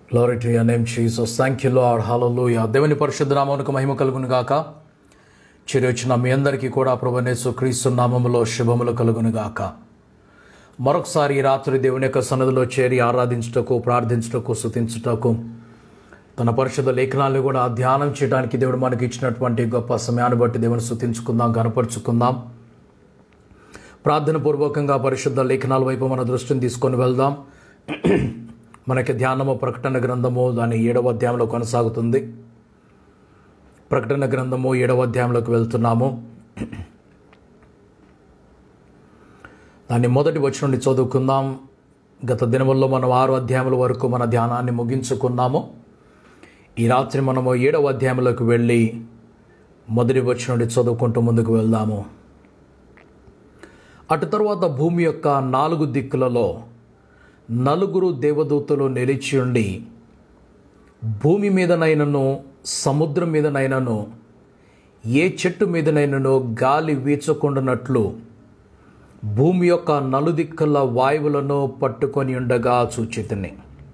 Glory to your name, Jesus. Thank you, Lord. Hallelujah. దేవుని పరిశుద్ధ నామమునకు మహిమ కలుగును గాక చెరి వచ్చిన మీ అందరికీ కూడా ప్రభనేసు క్రీస్తు నామములో శుభములు కలుగును గాక మరొకసారి ఈ రాత్రి దేవుని యొక్క సన్నదిలో చేరి ఆరాధించుటకు ప్రార్థించుటకు స్తుతించుటకు తన పరిశుద్ధ లేఖనాలను కూడా ధ్యానం చేయడానికి దేవుడు మనకి ఇచ్చినటువంటి గొప్ప సమయాన్ని బట్టి దేవుని స్తుతించుకుందాం గనపరుచుకుందాం ప్రార్థన పూర్వకంగా పరిశుద్ధ లేఖనాల వైపు మన దృష్టిని తీసుకొని వెళ్దాం మనకి ధ్యానము ప్రకటన గ్రంథము దాని ఏడవ అధ్యాయంలో కొనసాగుతుంది ప్రకటన గ్రంథము ఏడవ అధ్యాయంలోకి వెళ్తున్నాము దాన్ని మొదటి వచ్చి నుండి చదువుకుందాం గత దినముల్లో మనం ఆరు అధ్యాయముల వరకు మన ధ్యానాన్ని ముగించుకున్నాము ఈ రాత్రి మనము ఏడవ అధ్యాయంలోకి వెళ్ళి మొదటి వచ్చి నుండి చదువుకుంటూ ముందుకు వెళ్దాము అటు తర్వాత భూమి యొక్క నాలుగు దిక్కులలో నలుగురు దేవదూతలు నిలిచి ఉండి భూమి మీదనైనను సముద్రం మీదనైనను ఏ చెట్టు మీదనైనను గాలి వీచకుండానట్లు భూమి యొక్క నలుదిక్కుల వాయువులను పట్టుకొని ఉండగా చూచితిని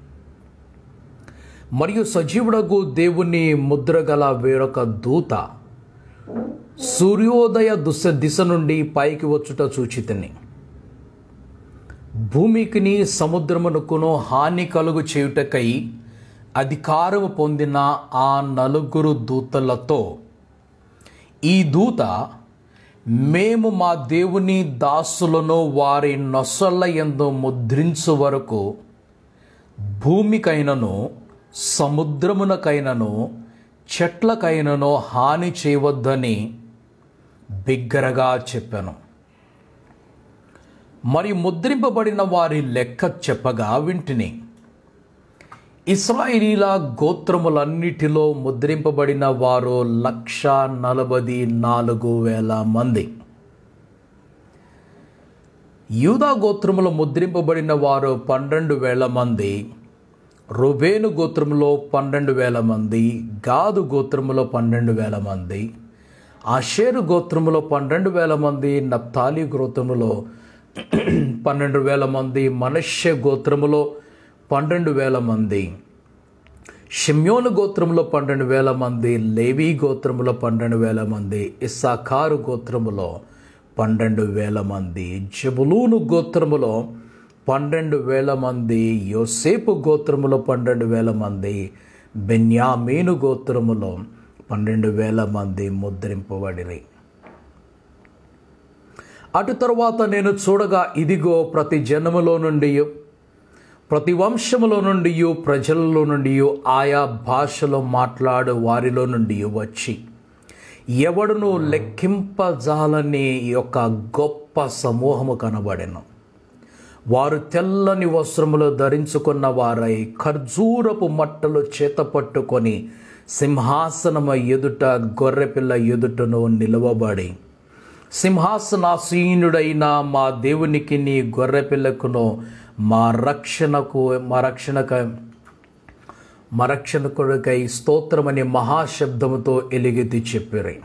మరియు సజీవుడగు దేవుని ముద్రగల వేరొక దూత సూర్యోదయ దుస దిశ నుండి పైకి వచ్చుట చూచితిని భూమికిని సముద్రమునకును హాని కలుగు చేయుటకై అధికారము పొందిన ఆ నలుగురు దూతలతో ఈ దూత మేము మా దేవుని దాసులను వారి నొసళ్ళ ఎందు ముద్రించు వరకు భూమికైనను సముద్రమునకైనను చెట్లకైనను హాని చేయవద్దని బిగ్గరగా చెప్పాను మరి ముద్రింపబడిన వారి లెక్క చెప్పగా వింటిని ఇస్రాయిలీల గోత్రములన్నిటిలో ముద్రింపబడిన వారు లక్ష నలభై నాలుగు వేల మంది యూదా గోత్రములో ముద్రింపబడిన వారు పన్నెండు వేల మంది రుబేను గోత్రములో పన్నెండు వేల మంది గాదు గోత్రములో పన్నెండు వేల మంది ఆషేరు గోత్రములో పన్నెండు వేల మంది నప్తాలి గోత్రములో పన్నెండు వేల మంది మనష్య గోత్రములో పన్నెండు వేల మంది షిమ్యోను గోత్రములో పన్నెండు వేల మంది లేవీ గోత్రములో పన్నెండు వేల మంది ఇస్సాకారు గోత్రములో పన్నెండు వేల మంది జబులూను గోత్రములో పన్నెండు వేల మంది యోసేపు గోత్రములో పన్నెండు వేల మంది బెన్యామీను గోత్రములో పన్నెండు వేల మంది ముద్రింపబడిరి అటు తరువాత నేను చూడగా ఇదిగో ప్రతి జనములో నుండి ప్రతి వంశములో నుండి ప్రజలలో నుండి ఆయా భాషలో మాట్లాడు వారిలో నుండి వచ్చి ఎవడును లెక్కింపజాలని యొక్క గొప్ప సమూహము కనబడెను వారు తెల్లని వస్త్రములు ధరించుకున్న వారై ఖర్జూరపు మట్టలు చేత పట్టుకొని సింహాసనమ ఎదుట గొర్రెపిల్ల ఎదుటను నిలవబడి సింహాసనాసీనుడైన మా దేవునికి నీ గొర్రెపిల్లకును మా రక్షణకు మా రక్షణక మా రక్షణకుడికై స్తోత్రమని మహాశబ్దముతో ఎలిగెత్తి చెప్పిరి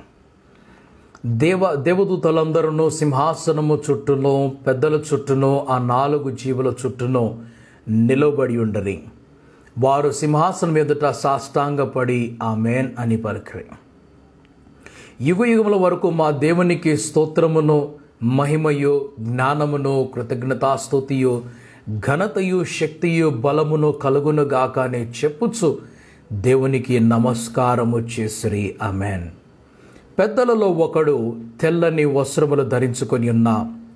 దేవ దేవదూతలందరూ సింహాసనము చుట్టూను పెద్దల చుట్టూను ఆ నాలుగు జీవుల చుట్టూను నిలబడి ఉండరి వారు సింహాసనం ఎదుట సాష్టాంగపడి ఆమెన్ అని పలికిరి యుగ యుగముల వరకు మా దేవునికి స్తోత్రమును మహిమయు జ్ఞానమును కృతజ్ఞతాస్తుతియు ఘనతయు శక్తియు బలమును కలుగునుగాక అని చెప్పుచు దేవునికి నమస్కారము చేసిరి అమెన్ పెద్దలలో ఒకడు తెల్లని వస్త్రములు ధరించుకొని ఉన్న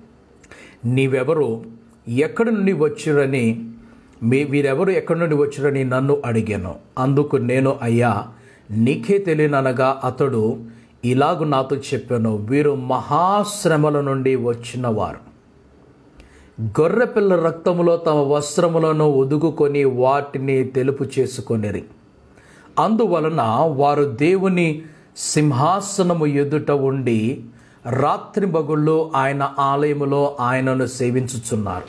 నీవెవరు ఎక్కడి నుండి వచ్చిరని మీ వీరెవరు ఎక్కడి నుండి వచ్చిరని నన్ను అడిగాను అందుకు నేను అయ్యా నీకే తెలియననగా అతడు ఇలాగు నాతో చెప్పాను వీరు మహాశ్రమల నుండి వచ్చిన వారు గొర్రెపిల్ల రక్తములో తమ వస్త్రములను ఒదుగుకొని వాటిని తెలుపు చేసుకొనిరి అందువలన వారు దేవుని సింహాసనము ఎదుట ఉండి రాత్రి బగుళ్ళు ఆయన ఆలయములో ఆయనను సేవించుచున్నారు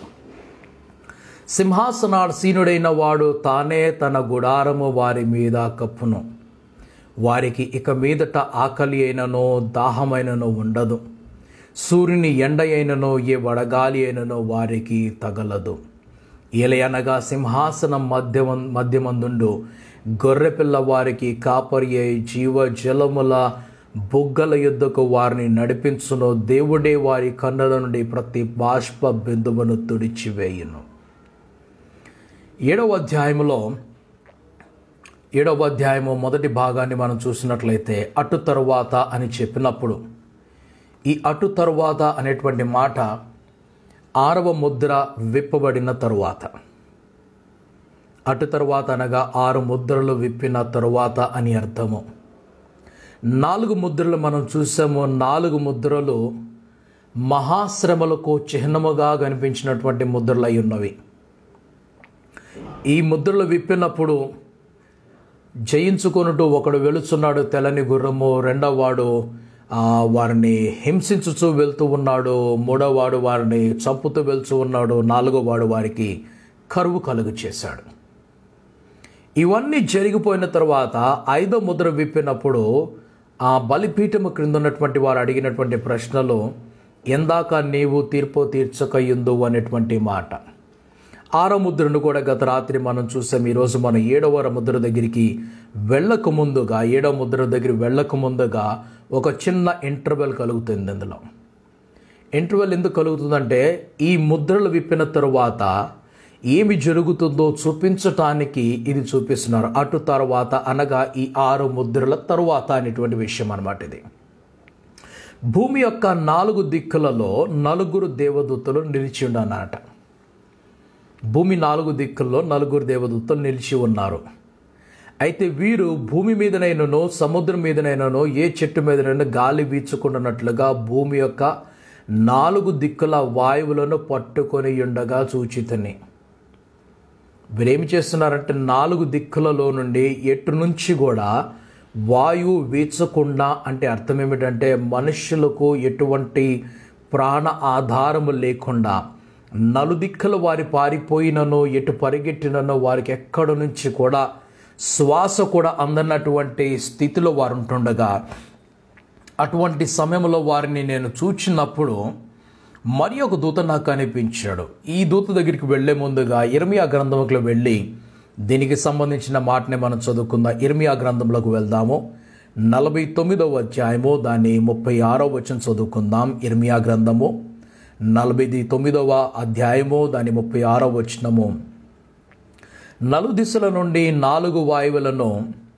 సింహాసనాసీనుడైన వాడు తానే తన గుడారము వారి మీద కప్పును వారికి ఇక మీదట ఆకలి అయిననో దాహమైననో ఉండదు సూర్యుని ఎండ అయిననో ఏ వడగాలి అయిననో వారికి తగలదు ఎలయనగా సింహాసనం మధ్య మధ్యమందుండు గొర్రెపిల్ల వారికి కాపరి అయి జీవ జలముల బుగ్గల యుద్ధకు వారిని నడిపించును దేవుడే వారి కన్నుల నుండి ప్రతి బాష్ప బిందువును తుడిచివేయును ఏడవ అధ్యాయంలో ఏడవ అధ్యాయము మొదటి భాగాన్ని మనం చూసినట్లయితే అటు తరువాత అని చెప్పినప్పుడు ఈ అటు తరువాత అనేటువంటి మాట ఆరవ ముద్ర విప్పబడిన తరువాత అటు తరువాత అనగా ఆరు ముద్రలు విప్పిన తరువాత అని అర్థము నాలుగు ముద్రలు మనం చూసాము నాలుగు ముద్రలు మహాశ్రమలకు చిహ్నముగా కనిపించినటువంటి ముద్రలు అయి ఉన్నవి ఈ ముద్రలు విప్పినప్పుడు జయించుకొనుటూ ఒకడు వెళుచున్నాడు తెల్లని గుర్రము రెండవవాడు ఆ, వారిని హింసించుచూ వెళ్తూ ఉన్నాడు మూడవవాడు వారిని చంపుతూ వెళ్తూ ఉన్నాడు నాలుగోవాడు వారికి కరువు కలుగు చేశాడు ఇవన్నీ జరిగిపోయిన తర్వాత ఐదో ముద్ర విప్పినప్పుడు ఆ బలిపీఠము క్రింద ఉన్నటువంటి వారు అడిగినటువంటి ప్రశ్నలు ఎందాక నీవు తీర్పు తీర్చకయుందు అనేటువంటి మాట ఆరో ముద్రను కూడా గత రాత్రి మనం చూసాం ఈరోజు మనం ఏడవ ముద్ర దగ్గరికి వెళ్ళక ముందుగా ఏడవ ముద్ర దగ్గర వెళ్ళక ముందుగా ఒక చిన్న ఇంటర్వెల్ కలుగుతుంది ఇందులో ఇంటర్వెల్ ఎందుకు కలుగుతుందంటే ఈ ముద్రలు విప్పిన తరువాత ఏమి జరుగుతుందో చూపించటానికి ఇది చూపిస్తున్నారు అటు తర్వాత అనగా ఈ ఆరు ముద్రల తరువాత అనేటువంటి విషయం అన్నమాట ఇది భూమి యొక్క నాలుగు దిక్కులలో నలుగురు దేవదూతలు నిలిచి ఉండనట భూమి నాలుగు దిక్కుల్లో నలుగురు దేవదూతలు నిలిచి ఉన్నారు అయితే వీరు భూమి మీదనైనను సముద్రం మీదనైనను ఏ చెట్టు మీదనైనా గాలి వీచుకుంటున్నట్లుగా భూమి యొక్క నాలుగు దిక్కుల వాయువులను పట్టుకొని ఉండగా సూచితని వీరేమి చేస్తున్నారంటే నాలుగు దిక్కులలో నుండి ఎటు నుంచి కూడా వాయువు వీచకుండా అంటే అర్థం ఏమిటంటే మనుషులకు ఎటువంటి ప్రాణ ఆధారము లేకుండా నలుదిక్కుల వారి పారిపోయినను ఎటు పరిగెట్టినను వారికి ఎక్కడి నుంచి కూడా శ్వాస కూడా అందనటువంటి స్థితిలో వారు ఉంటుండగా అటువంటి సమయంలో వారిని నేను చూచినప్పుడు మరి ఒక దూత నాకు కనిపించాడు ఈ దూత దగ్గరికి వెళ్లే ముందుగా ఇర్మియా గ్రంథంలోకి వెళ్ళి దీనికి సంబంధించిన మాటని మనం చదువుకుందాం ఇర్మియా గ్రంథంలోకి వెళ్దాము నలభై తొమ్మిదవ అధ్యాయము దాన్ని ముప్పై ఆరో వచ్చిన చదువుకుందాం ఇర్మియా గ్రంథము నలభై తొమ్మిదవ అధ్యాయము దాని ముప్పై ఆరో వచనము నలు దిశల నుండి నాలుగు వాయువులను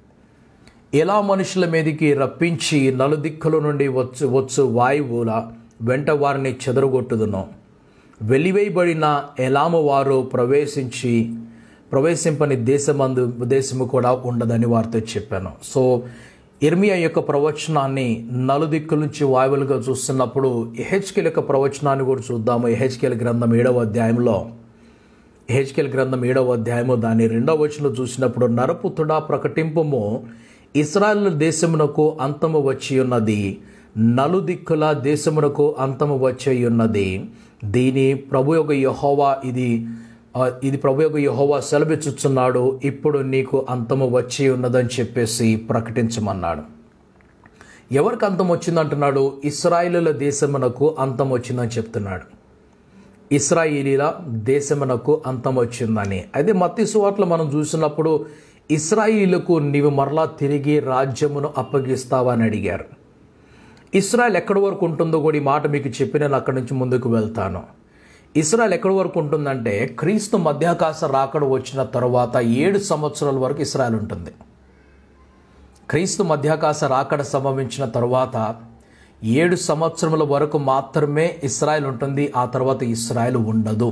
ఎలా మనుషుల మీదకి రప్పించి నలుదిక్కుల నుండి వచ్చు వచ్చు వాయువుల వెంట వారిని చెదరగొట్టుదును వెలివేయబడిన ఎలాము వారు ప్రవేశించి ప్రవేశింపని దేశమందు దేశము కూడా ఉండదని వారితో చెప్పాను సో ఇర్మియా యొక్క ప్రవచనాన్ని నలుదిక్కుల నుంచి వాయువులుగా చూస్తున్నప్పుడు ఎహెచ్కెల్ యొక్క ప్రవచనాన్ని కూడా చూద్దాము ఎహెచ్కెల్ గ్రంథం ఏడవ అధ్యాయంలో హెచ్కెల్ గ్రంథం ఏడవ అధ్యాయము దాని రెండవ వచనం చూసినప్పుడు నరపుతుడా ప్రకటింపము ఇస్రాయల్ దేశమునకు అంతము వచ్చి ఉన్నది నలుదిక్కుల దేశమునకు అంతము వచ్చి ఉన్నది దీని ప్రభు యొక్క యహోవా ఇది ఆ, ఇది ప్రభు యొక్క యహోవా సెలవిచ్చుచున్నాడు ఇప్పుడు నీకు అంతము వచ్చి ఉన్నదని చెప్పేసి ప్రకటించమన్నాడు ఎవరికి అంతం వచ్చిందంటున్నాడు ఇస్రాయిలుల దేశమునకు అంతం వచ్చిందని చెప్తున్నాడు ఇస్రాయిలీల దేశమునకు అంతం వచ్చిందని అయితే మత్తి సువార్తలు మనం చూసినప్పుడు ఇస్రాయిలకు నీవు మరలా తిరిగి రాజ్యమును అప్పగిస్తావని అడిగారు ఇస్రాయల్ ఎక్కడి వరకు ఉంటుందో కూడా ఈ మాట మీకు చెప్పి నేను అక్కడి నుంచి ముందుకు వెళ్తాను ఇస్రాయల్ ఎక్కడి వరకు ఉంటుందంటే క్రీస్తు మధ్యాకాశ రాకడ వచ్చిన తర్వాత ఏడు సంవత్సరాల వరకు ఇస్రాయల్ ఉంటుంది క్రీస్తు మధ్యాకాశ రాకడ సంభవించిన తరువాత ఏడు సంవత్సరముల వరకు మాత్రమే ఇస్రాయల్ ఉంటుంది ఆ తర్వాత ఇస్రాయల్ ఉండదు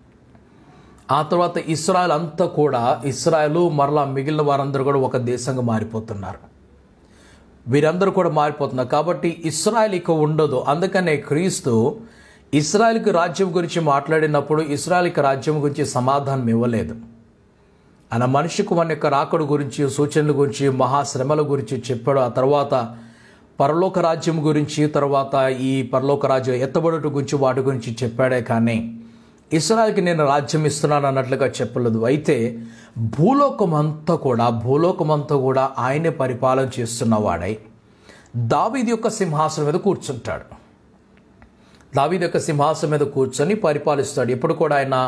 ఆ తర్వాత ఇస్రాయల్ అంతా కూడా ఇస్రాయలు మరలా మిగిలిన వారందరూ కూడా ఒక దేశంగా మారిపోతున్నారు వీరందరూ కూడా మారిపోతున్నారు కాబట్టి ఇస్రాయల్ ఇక ఉండదు అందుకనే క్రీస్తు ఇస్రాయల్కి రాజ్యం గురించి మాట్లాడినప్పుడు ఇస్రాయల్కి రాజ్యం గురించి సమాధానం ఇవ్వలేదు ఆయన మనిషికి మన యొక్క రాకడు గురించి సూచనల గురించి మహాశ్రమల గురించి చెప్పాడు ఆ తర్వాత పరలోక రాజ్యం గురించి తర్వాత ఈ పరలోక రాజ్యం ఎత్తబడుట గురించి వాటి గురించి చెప్పాడే కానీ ఇస్రాయల్కి నేను రాజ్యం ఇస్తున్నాను అన్నట్లుగా చెప్పలేదు అయితే భూలోకం అంతా కూడా భూలోకం అంతా కూడా ఆయనే పరిపాలన చేస్తున్నవాడై దావీది యొక్క సింహాసనం మీద కూర్చుంటాడు దావీదు యొక్క సింహాసనం మీద కూర్చొని పరిపాలిస్తాడు ఎప్పుడు కూడా ఆయన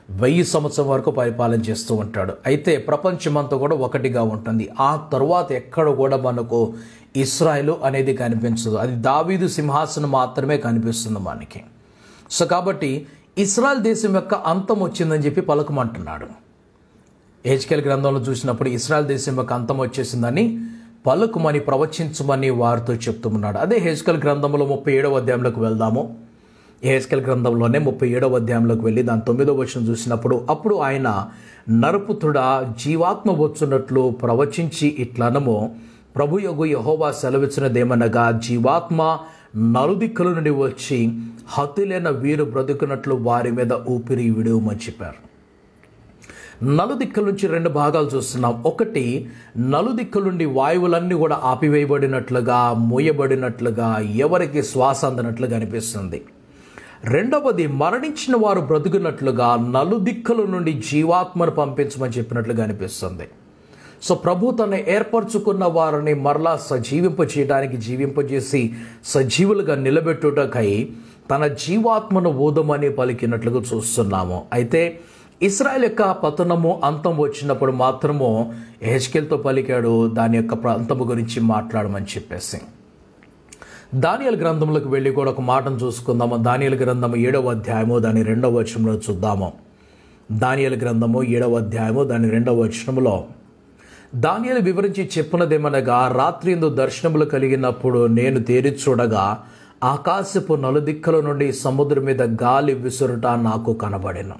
వెయ్యి సంవత్సరం వరకు పరిపాలన చేస్తూ ఉంటాడు అయితే ప్రపంచమంతా కూడా ఒకటిగా ఉంటుంది ఆ తరువాత ఎక్కడ కూడా మనకు ఇస్రాయేల్ అనేది కనిపించదు అది దావీదు సింహాసనం మాత్రమే కనిపిస్తుంది మనకి సో కాబట్టి ఇస్రాయల్ దేశం యొక్క అంతం వచ్చిందని చెప్పి పలకమంటున్నాడు హెచ్కెల్ గ్రంథంలో చూసినప్పుడు ఇస్రాయల్ దేశం యొక్క అంతం వచ్చేసిందని పలుకుమని ప్రవచించమని వారితో చెప్తున్నాడు అదే హెచ్కెల్ గ్రంథంలో ముప్పై ఏడవ అధ్యాయంలోకి వెళ్దాము హెచ్కెల్ గ్రంథంలోనే ముప్పై ఏడవ అధ్యాయంలోకి వెళ్ళి దాని తొమ్మిదో వచ్చిన చూసినప్పుడు అప్పుడు ఆయన నరుపుతుడా జీవాత్మ వచ్చున్నట్లు ప్రవచించి ఇట్లనము ప్రభు యొగు యహోవా సెలవిచ్చినదేమనగా జీవాత్మ నలుదిక్కుల నుండి వచ్చి హతులైన వీరు బ్రతుకున్నట్లు వారి మీద ఊపిరి విడువమని చెప్పారు నలుదిక్కుల నుంచి రెండు భాగాలు చూస్తున్నాం ఒకటి నలుదిక్కుల నుండి వాయువులన్నీ కూడా ఆపివేయబడినట్లుగా మూయబడినట్లుగా ఎవరికి శ్వాస అందనట్లుగా అనిపిస్తుంది రెండవది మరణించిన వారు బ్రతుకున్నట్లుగా నలుదిక్కుల నుండి జీవాత్మను పంపించమని చెప్పినట్లుగా అనిపిస్తుంది సో ప్రభు తను ఏర్పరచుకున్న వారిని మరలా సజీవింప చేయడానికి జీవింపజేసి సజీవులుగా నిలబెట్టుటకై తన జీవాత్మను ఊదమని పలికినట్లుగా చూస్తున్నాము అయితే ఇస్రాయల్ యొక్క పతనము అంతం వచ్చినప్పుడు మాత్రము హెచ్కెల్తో పలికాడు దాని యొక్క అంతము గురించి మాట్లాడమని చెప్పేసి దానియల్ గ్రంథంలోకి వెళ్ళి కూడా ఒక మాటను చూసుకుందాము దానియల్ గ్రంథము ఏడవ అధ్యాయము దాని రెండవ వచనంలో చూద్దాము దానియల్ గ్రంథము ఏడవ అధ్యాయము దాని రెండవ వచనంలో దానియలు వివరించి చెప్పినదేమనగా రాత్రి ఎందు దర్శనములు కలిగినప్పుడు నేను తేరి చూడగా ఆకాశపు నలుదిక్కల నుండి సముద్రం మీద గాలి విసురుట నాకు కనబడిన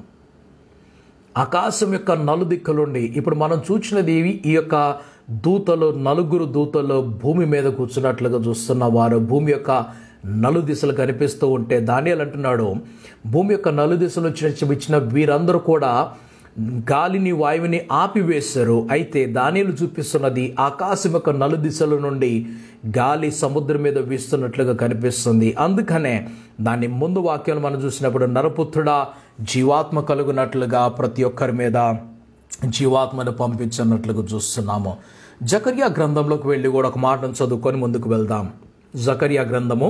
ఆకాశం యొక్క నలుదిక్కలుండి ఇప్పుడు మనం చూసినది ఈ యొక్క దూతలు నలుగురు దూతలు భూమి మీద కూర్చున్నట్లుగా చూస్తున్న వారు భూమి యొక్క నలు దిశలు కనిపిస్తూ ఉంటే దానియాలు అంటున్నాడు భూమి యొక్క నలు దిశలు వచ్చిన ఇచ్చిన వీరందరూ కూడా గాలిని వాయువుని ఆపివేశారు అయితే దానిలు చూపిస్తున్నది ఆకాశం యొక్క నలు దిశల నుండి గాలి సముద్రం మీద వీస్తున్నట్లుగా కనిపిస్తుంది అందుకనే దాని ముందు వాక్యాలు మనం చూసినప్పుడు నరపుత్రుడా జీవాత్మ కలుగునట్లుగా ప్రతి ఒక్కరి మీద జీవాత్మను పంపించినట్లుగా చూస్తున్నాము జకర్యా గ్రంథంలోకి వెళ్ళి కూడా ఒక మాటను చదువుకొని ముందుకు వెళ్దాం జకర్యా గ్రంథము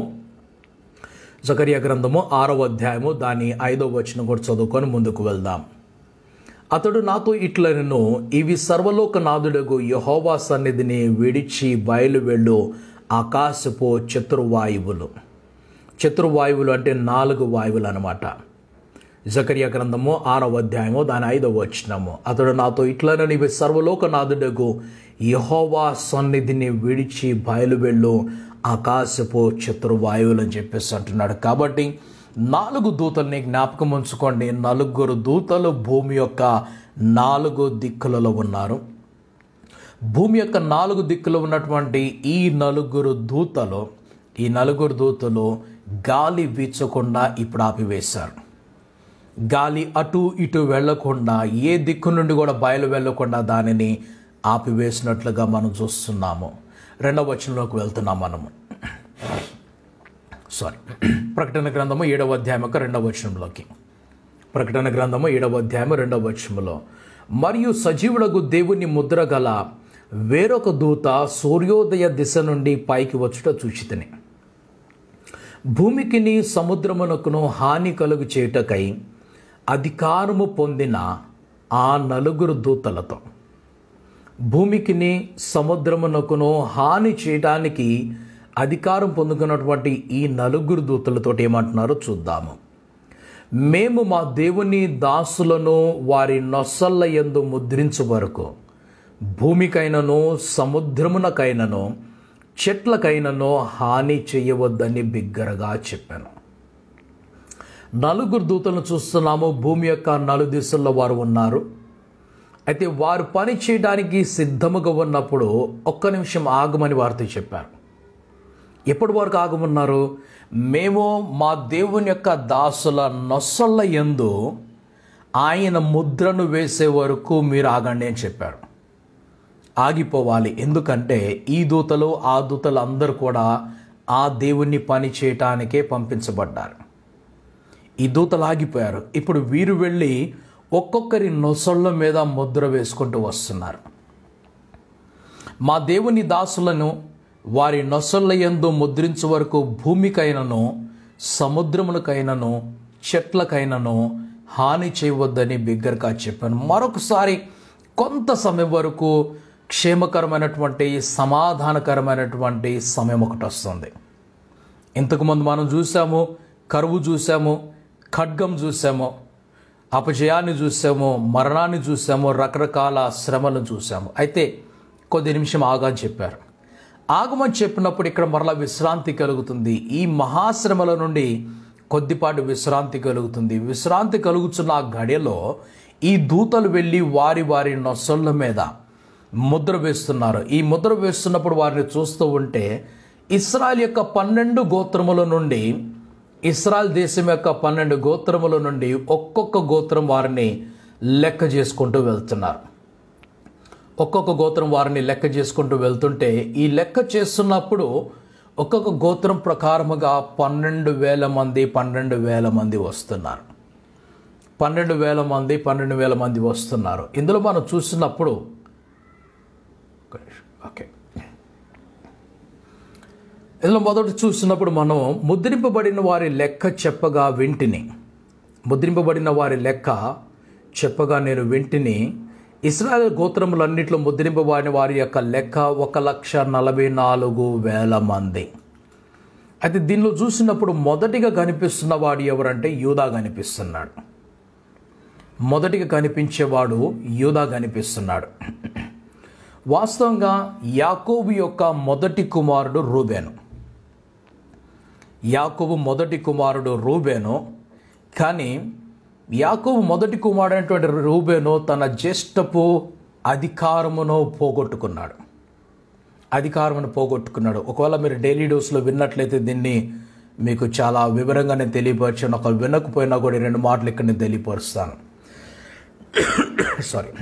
జకర్యా గ్రంథము ఆరవ అధ్యాయము దాని ఐదవ వచనం కూడా చదువుకొని ముందుకు వెళ్దాం అతడు నాతో ఇట్లనను ఇవి సర్వలోకనాథుడగు యహోవా సన్నిధిని విడిచి బయలు వెళ్ళు ఆకాశపు చతుర్వాయువులు చతుర్వాయువులు అంటే నాలుగు వాయువులు అనమాట జకర్య గ్రంథము ఆరవ అధ్యాయము దాని ఐదవ వచనము అతడు నాతో ఇట్లనని ఇవి సర్వలోకనాథుడగు యహోవా సన్నిధిని విడిచి బయలు వెళ్ళు ఆకాశపు చతుర్వాయువులు అని చెప్పేసి అంటున్నాడు కాబట్టి నాలుగు దూతల్ని జ్ఞాపకం ఉంచుకోండి నలుగురు దూతలు భూమి యొక్క నాలుగు దిక్కులలో ఉన్నారు భూమి యొక్క నాలుగు దిక్కులో ఉన్నటువంటి ఈ నలుగురు దూతలు ఈ నలుగురు దూతలు గాలి వీచకుండా ఇప్పుడు ఆపివేశారు గాలి అటు ఇటు వెళ్లకుండా ఏ దిక్కు నుండి కూడా బయలు వెళ్లకుండా దానిని ఆపివేసినట్లుగా మనం చూస్తున్నాము రెండవ వచనంలోకి వెళ్తున్నాం మనము సారీ ప్రకటన గ్రంథము ఏడవ అధ్యాయం యొక్క రెండవ వచనంలోకి ప్రకటన గ్రంథము ఏడవ అధ్యాయము రెండవ వచనంలో మరియు సజీవుడగు దేవుని ముద్ర గల వేరొక దూత సూర్యోదయ దిశ నుండి పైకి వచ్చుట చూచితని భూమికిని సముద్రమునకును హాని కలుగు చేయుటకై అధికారము పొందిన ఆ నలుగురు దూతలతో భూమికిని సముద్రమునకును హాని చేయడానికి అధికారం పొందుకున్నటువంటి ఈ నలుగురు దూతలతో ఏమంటున్నారో చూద్దాము మేము మా దేవుని దాసులను వారి నొసళ్ళ ఎందు ముద్రించు వరకు భూమికైనను సముద్రమునకైనను చెట్లకైనను హాని చేయవద్దని బిగ్గరగా చెప్పాను నలుగురు దూతలను చూస్తున్నాము భూమి యొక్క నలు దిశల్లో వారు ఉన్నారు అయితే వారు పని చేయడానికి సిద్ధముగా ఉన్నప్పుడు ఒక్క నిమిషం ఆగమని వారితో చెప్పారు ఎప్పటి వరకు ఆగమన్నారు మేము మా దేవుని యొక్క దాసుల నొసళ్ళ ఎందు ఆయన ముద్రను వేసే వరకు మీరు ఆగండి అని చెప్పారు ఆగిపోవాలి ఎందుకంటే ఈ దూతలు ఆ దూతలు అందరూ కూడా ఆ దేవుణ్ణి పని చేయటానికే పంపించబడ్డారు ఈ దూతలు ఆగిపోయారు ఇప్పుడు వీరు వెళ్ళి ఒక్కొక్కరి నొసళ్ళ మీద ముద్ర వేసుకుంటూ వస్తున్నారు మా దేవుని దాసులను వారి నొసళ్ళ యందు ముద్రించు వరకు భూమికైనను సముద్రములకైనను చెట్లకైనను హాని చేయవద్దని బిగ్గరగా చెప్పాను మరొకసారి కొంత సమయం వరకు క్షేమకరమైనటువంటి సమాధానకరమైనటువంటి సమయం ఒకటి వస్తుంది ఇంతకుముందు మనం చూసాము కరువు చూసాము ఖడ్గం చూసాము అపజయాన్ని చూసాము మరణాన్ని చూసాము రకరకాల శ్రమలను చూసాము అయితే కొద్ది నిమిషం ఆగని చెప్పారు ఆగమని చెప్పినప్పుడు ఇక్కడ మరలా విశ్రాంతి కలుగుతుంది ఈ మహాశ్రమల నుండి కొద్దిపాటి విశ్రాంతి కలుగుతుంది విశ్రాంతి కలుగుతున్న ఆ గడియలో ఈ దూతలు వెళ్ళి వారి వారి నొసళ్ళ మీద ముద్ర వేస్తున్నారు ఈ ముద్ర వేస్తున్నప్పుడు వారిని చూస్తూ ఉంటే ఇస్రాయల్ యొక్క పన్నెండు గోత్రముల నుండి ఇస్రాయల్ దేశం యొక్క పన్నెండు గోత్రముల నుండి ఒక్కొక్క గోత్రం వారిని లెక్క చేసుకుంటూ వెళ్తున్నారు ఒక్కొక్క గోత్రం వారిని లెక్క చేసుకుంటూ వెళ్తుంటే ఈ లెక్క చేస్తున్నప్పుడు ఒక్కొక్క గోత్రం ప్రకారముగా పన్నెండు వేల మంది పన్నెండు వేల మంది వస్తున్నారు పన్నెండు వేల మంది పన్నెండు వేల మంది వస్తున్నారు ఇందులో మనం చూసినప్పుడు ఓకే ఇందులో మొదట చూసినప్పుడు మనం ముద్రింపబడిన వారి లెక్క చెప్పగా వింటిని ముద్రింపబడిన వారి లెక్క చెప్పగా నేను వింటిని ఇస్రాయల్ గోత్రములన్నింటిలో ముద్రింపబడిన వారి యొక్క లెక్క ఒక లక్ష నలభై నాలుగు వేల మంది అయితే దీనిలో చూసినప్పుడు మొదటిగా కనిపిస్తున్న వాడు ఎవరంటే యూదా కనిపిస్తున్నాడు మొదటిగా కనిపించేవాడు యూదా కనిపిస్తున్నాడు వాస్తవంగా యాకోబు యొక్క మొదటి కుమారుడు రూబేను యాకోబు మొదటి కుమారుడు రూబేను కానీ యాకోబు మొదటి కుమారుడు అయినటువంటి రూబేను తన జ్యేష్ఠపు అధికారమును పోగొట్టుకున్నాడు అధికారమును పోగొట్టుకున్నాడు ఒకవేళ మీరు డైలీ డోస్లో విన్నట్లయితే దీన్ని మీకు చాలా వివరంగా నేను తెలియపరిచాను ఒకవేళ వినకపోయినా కూడా ఈ రెండు మాటలు ఇక్కడ నేను తెలియపరుస్తాను సారీ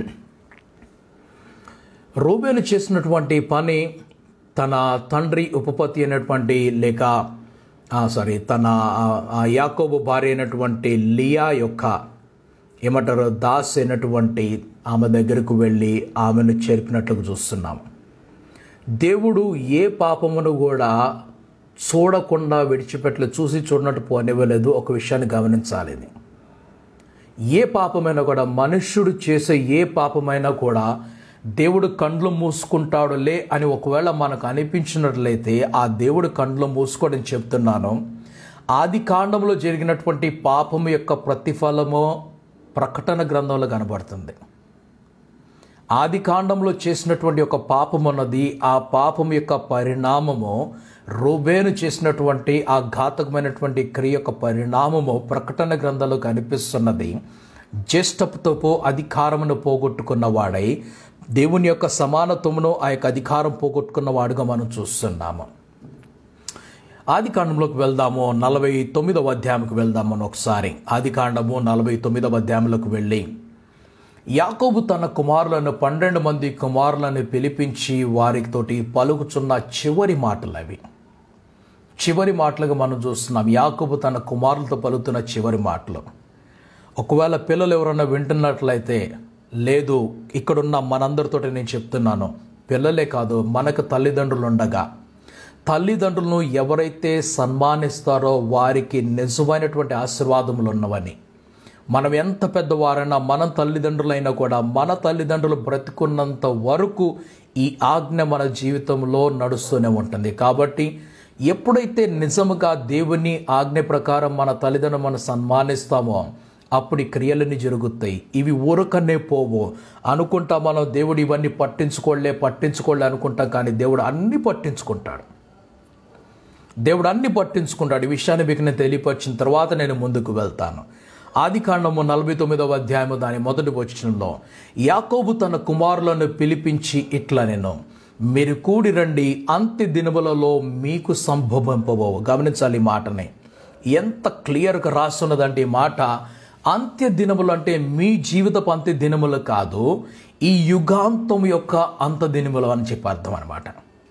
రూబేను చేసినటువంటి పని తన తండ్రి ఉపపత్తి అయినటువంటి లేక సారీ తన ఆ యాకోబు భార్య అయినటువంటి లియా యొక్క ఏమంటారు దాస్ అయినటువంటి ఆమె దగ్గరకు వెళ్ళి ఆమెను చేర్పినట్లుగా చూస్తున్నాము దేవుడు ఏ పాపమును కూడా చూడకుండా విడిచిపెట్టలే చూసి చూడనట్టు పోనివ్వలేదు ఒక విషయాన్ని గమనించాలి ఇది. ఏ పాపమైనా కూడా మనుష్యుడు చేసే ఏ పాపమైనా కూడా దేవుడు కండ్లు మూసుకుంటాడులే అని ఒకవేళ మనకు అనిపించినట్లయితే ఆ దేవుడు కండ్లు మూసుకోవడం చెప్తున్నాను ఆది కాండంలో జరిగినటువంటి పాపము యొక్క ప్రతిఫలము ప్రకటన గ్రంథంలో కనబడుతుంది ఆది కాండంలో చేసినటువంటి ఒక పాపం అన్నది ఆ పాపం యొక్క పరిణామము రూబేను చేసినటువంటి ఆ ఘాతకమైనటువంటి క్రియ యొక్క పరిణామము ప్రకటన గ్రంథంలో కనిపిస్తున్నది జ్యేష్ఠపుతో అధికారమును పోగొట్టుకున్న వాడై దేవుని యొక్క సమానత్వమును ఆ యొక్క అధికారం పోగొట్టుకున్న వాడుగా మనం చూస్తున్నాము ఆది కాండంలోకి వెళ్దాము నలభై తొమ్మిదవ అధ్యాయంకి వెళ్దాము ఒకసారి ఆది కాండము నలభై తొమ్మిదవ అధ్యాయంలోకి వెళ్ళి యాకోబు తన కుమారులను పన్నెండు మంది కుమారులను పిలిపించి వారితోటి పలుకుచున్న చివరి మాటలు అవి చివరి మాటలుగా మనం చూస్తున్నాం యాకోబు తన కుమారులతో పలుకుతున్న చివరి మాటలు ఒకవేళ పిల్లలు ఎవరన్నా వింటున్నట్లయితే లేదు ఇక్కడున్న మనందరితోటి నేను చెప్తున్నాను పిల్లలే కాదు మనకు తల్లిదండ్రులు ఉండగా తల్లిదండ్రులను ఎవరైతే సన్మానిస్తారో వారికి నిజమైనటువంటి ఆశీర్వాదములు ఉన్నవని మనం ఎంత పెద్దవారైనా మన తల్లిదండ్రులైనా కూడా మన తల్లిదండ్రులు బ్రతికున్నంత వరకు ఈ ఆజ్ఞ మన జీవితంలో నడుస్తూనే ఉంటుంది కాబట్టి ఎప్పుడైతే నిజముగా దేవుని ఆజ్ఞ ప్రకారం మన తల్లిదండ్రులు మనం సన్మానిస్తామో అప్పుడు ఈ క్రియలన్నీ జరుగుతాయి ఇవి ఊరకనే పోవు అనుకుంటా మనం దేవుడు ఇవన్నీ పట్టించుకోలే పట్టించుకోలే అనుకుంటాం కానీ దేవుడు అన్నీ పట్టించుకుంటాడు దేవుడు అన్ని పట్టించుకుంటాడు ఈ విషయాన్ని మీకు నేను తెలియపరిచిన తర్వాత నేను ముందుకు వెళ్తాను ఆది కాండము నలభై తొమ్మిదవ అధ్యాయము దాని మొదటి వచనంలో యాకోబు తన కుమారులను పిలిపించి ఇట్లా నేను మీరు కూడి రండి అంత్య దినములలో మీకు సంభవింపబోవు గమనించాలి ఈ మాటని ఎంత క్లియర్గా రాస్తున్నదంటే ఈ మాట అంత్య దినములు అంటే మీ జీవితపు అంత్య దినములు కాదు ఈ యుగాంతం యొక్క అంత దినములు అని చెప్పి అర్థం అనమాట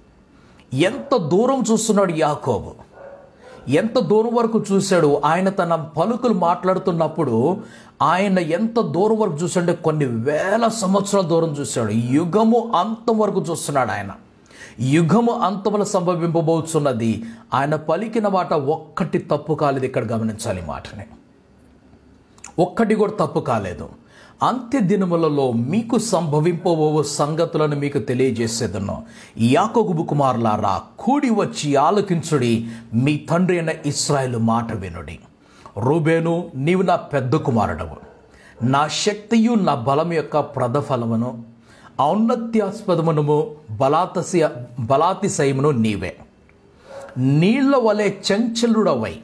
ఎంత దూరం చూస్తున్నాడు యాకోబు ఎంత దూరం వరకు చూశాడు ఆయన తన పలుకులు మాట్లాడుతున్నప్పుడు ఆయన ఎంత దూరం వరకు చూసాడంటే కొన్ని వేల సంవత్సరాల దూరం చూశాడు యుగము అంతం వరకు చూస్తున్నాడు ఆయన యుగము అంతముల సంభవింపబోతున్నది ఆయన పలికిన మాట ఒక్కటి తప్పు కాలేదు ఇక్కడ గమనించాలి ఈ మాటని ఒక్కటి కూడా తప్పు కాలేదు అంత్య దినములలో మీకు సంభవింపబో సంగతులను మీకు తెలియజేసేదను యాకోబు కుమారులారా కూడి వచ్చి ఆలకించుడి మీ తండ్రి అయిన ఇస్రాయేలు మాట వినుడి రూబేను నీవు నా పెద్ద కుమారుడవు నా శక్తియు నా బలం యొక్క ప్రథఫలమును ఔన్నత్యాస్పదమును బలాతసి బలాతిశయమును నీవే నీళ్ల వలె చంచలుడవై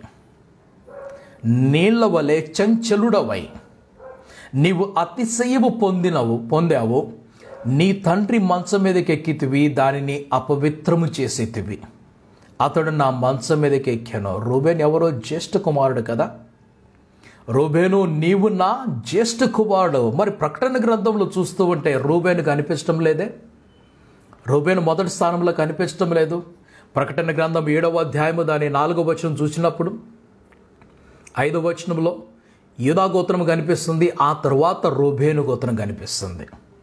నీళ్ల వలె చంచలుడవై నీవు అతిశయము పొందినవు పొందావు నీ తండ్రి మంచం మీదకి ఎక్కితివి దానిని అపవిత్రము చేసేతివి అతడు నా మంచం మీదకి ఎక్కాను రూబేన్ ఎవరో జ్యేష్ఠ కుమారుడు కదా రూబేను నీవు నా జ్యేష్ఠ కుమారుడు మరి ప్రకటన గ్రంథంలో చూస్తూ ఉంటే రూబేను కనిపించడం లేదే రూబేను మొదటి స్థానంలో కనిపించడం లేదు ప్రకటన గ్రంథం ఏడవ అధ్యాయము దాని నాలుగవ వచనం చూసినప్పుడు ఐదవ వచనంలో యూదా గోత్రం కనిపిస్తుంది ఆ తరువాత రూబేను గోత్రం కనిపిస్తుంది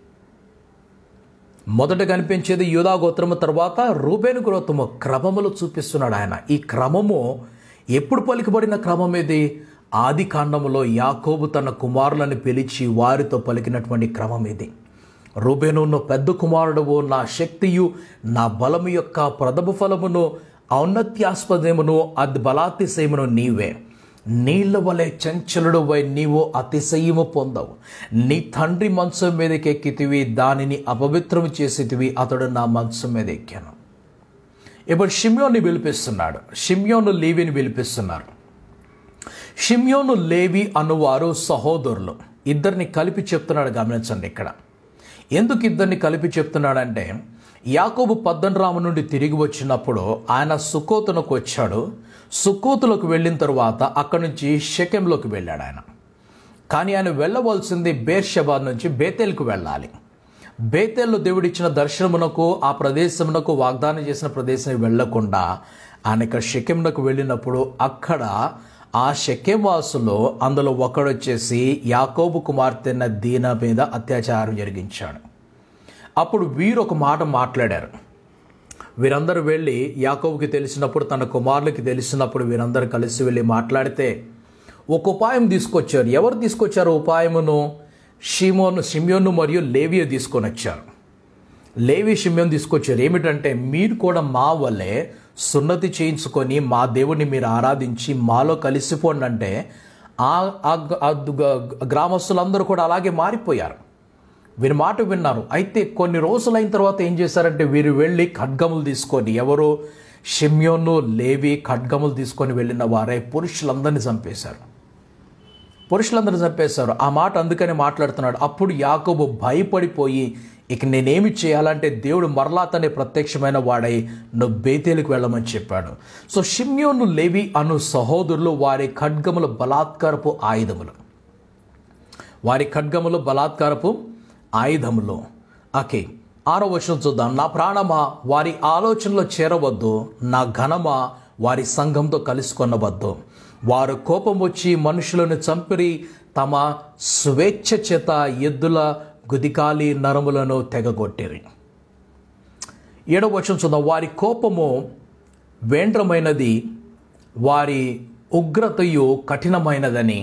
మొదట కనిపించేది యూదా గోత్రము తర్వాత రూబేను గోత్రము క్రమములు చూపిస్తున్నాడు ఆయన ఈ క్రమము ఎప్పుడు పలికబడిన క్రమం ఇది ఆది కాండములో యాకోబు తన కుమారులను పిలిచి వారితో పలికినటువంటి క్రమం ఇది రూబేను నువ్వు పెద్ద కుమారుడువు నా శక్తియు నా బలము యొక్క ప్రథమ ఫలమును ఔన్నత్యాస్పదమును అది బలాతిశయమును నీవే నీళ్ల వలె చంచలుడు వై నీవు అతిశయము పొందవు నీ తండ్రి మంచం మీదకి ఎక్కితివి దానిని అపవిత్రము చేసేటివి అతడు నా మంచం మీద ఎక్కాను ఇప్పుడు షిమ్యోన్ని పిలిపిస్తున్నాడు షిమ్యోను లేవిని పిలిపిస్తున్నారు షిమ్యోను లేవి అనువారు సహోదరులు ఇద్దరిని కలిపి చెప్తున్నాడు గమనించండి ఇక్కడ ఎందుకు ఇద్దరిని కలిపి చెప్తున్నాడంటే యాకోబు పద్దనరాము నుండి తిరిగి వచ్చినప్పుడు ఆయన సుకోతునకు వచ్చాడు సుకోతులకు వెళ్ళిన తర్వాత అక్కడి నుంచి షెకెంలోకి వెళ్ళాడు ఆయన కానీ ఆయన వెళ్ళవలసింది బేర్షబాద్ నుంచి బేతేల్కు వెళ్ళాలి బేతేల్లో దేవుడిచ్చిన దర్శనమునకు ఆ ప్రదేశమునకు వాగ్దానం చేసిన ప్రదేశానికి వెళ్లకుండా ఆయన ఇక్కడ షెకెంనకు వెళ్ళినప్పుడు అక్కడ ఆ షెకెం వాసులో అందులో ఒకడొచ్చేసి యాకోబు కుమార్తె అయిన దీన మీద అత్యాచారం జరిగించాడు అప్పుడు వీరు ఒక మాట మాట్లాడారు వీరందరూ వెళ్ళి యాకోబుకి తెలిసినప్పుడు తన కుమారులకి తెలిసినప్పుడు వీరందరూ కలిసి వెళ్ళి మాట్లాడితే ఒక ఉపాయం తీసుకొచ్చారు ఎవరు తీసుకొచ్చారు ఉపాయమును షిమోను షిమ్యోను మరియు లేవియో తీసుకొని వచ్చారు లేవి షిమ్యోన్ తీసుకొచ్చారు ఏమిటంటే మీరు కూడా మా వల్లే సున్నతి చేయించుకొని మా దేవుడిని మీరు ఆరాధించి మాలో కలిసిపోండి అంటే ఆ ఆ గ- ఆ దు- గ్రామస్తులందరూ కూడా అలాగే మారిపోయారు వీరి మాట విన్నారు అయితే కొన్ని రోజులైన తర్వాత ఏం చేశారంటే వీరు వెళ్ళి ఖడ్గములు తీసుకొని ఎవరు షిమ్యోను లేవి ఖడ్గములు తీసుకొని వెళ్ళిన వారే పురుషులందరినీ చంపేశారు పురుషులందరూ చంపేశారు ఆ మాట అందుకని మాట్లాడుతున్నాడు అప్పుడు యాకోబు భయపడిపోయి ఇక నేనేమి చేయాలంటే దేవుడు మరలా తనే ప్రత్యక్షమైన వాడై నువ్వు బేతేలకు వెళ్ళమని చెప్పాడు సో షిమ్యోను లేవి అను సహోదరులు వారి ఖడ్గముల బలాత్కారపు ఆయుధములు వారి ఖడ్గములు బలాత్కారపు ఆయుధములు ఓకే ఆరో వచనం చూద్దాం నా ప్రాణమా వారి ఆలోచనలో చేరవద్దు నా ఘనమా వారి సంఘంతో కలుసుకొనవద్దు వారు కోపం వచ్చి మనుషులను చంపిరి తమ స్వేచ్ఛ చేత ఎద్దుల గుదికాలి నరములను తెగగొట్టిరి ఏడవ వచనం చూద్దాం వారి కోపము వేండ్రమైనది వారి ఉగ్రతయు కఠినమైనదని